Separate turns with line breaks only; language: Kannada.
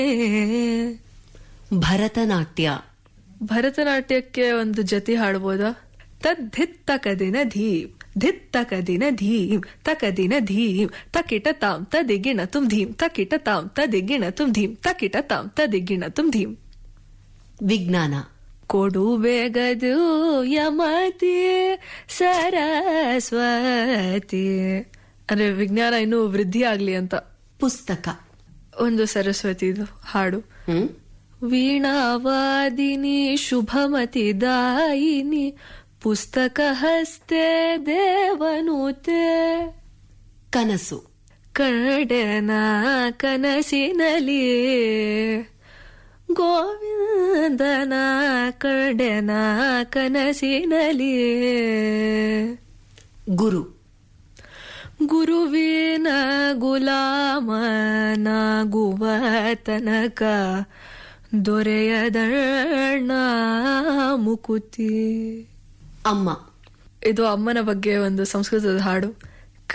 ಭರತನಾಟ್ಯ
ಭರತನಾಟ್ಯಕ್ಕೆ ಒಂದು ಜತಿ ಹಾಡ್ಬೋದಾ ತದ್ಧಿತ್ ತಕದಿನ ಧೀಂ ಧಿತ್ ತಕದಿನ ಧೀಂ ತಕದಿನ ಧೀಂ ತಕಿಟ ತಾಂ ತದಿಗಿಣ ತುಂ ಧೀಂ ತಕಿಟ ತಾಂ ತದಿಗಿಣ ತುಂ ಧೀಂ ತಕಿಟ ತಾಂ ತದಿಗಿಣ ತುಂ ಧೀಂ
ವಿಜ್ಞಾನ
ಕೊಡು ಬೇಗದು ಯಮತಿ ಸರಸ್ವತಿ ಅಂದ್ರೆ ವಿಜ್ಞಾನ ಇನ್ನೂ ವೃದ್ಧಿ ಆಗ್ಲಿ ಅಂತ
ಪುಸ್ತಕ
ಒಂದು ಸರಸ್ವತಿದು ಹಾಡು
ಹ್ಮ್
ವೀಣಾವಾದಿನಿ ಶುಭಮತಿ ದಾಯಿನಿ ಪುಸ್ತಕ ಹಸ್ತೆ ದೇವನುತೆ
ಕನಸು
ಕಡೆನ ಕನಸಿನಲಿ ಗೋವಿಂದನ ಕಡೆನ ಕನಸಿನಲಿ
ಗುರು
ಗುರುವಿನ ಗುಲಾಮನಾಗುವ ತನಕ ದೊರೆಯದಣ್ಣ ಮುಕುತಿ
ಅಮ್ಮ
ಇದು ಅಮ್ಮನ ಬಗ್ಗೆ ಒಂದು ಸಂಸ್ಕೃತದ ಹಾಡು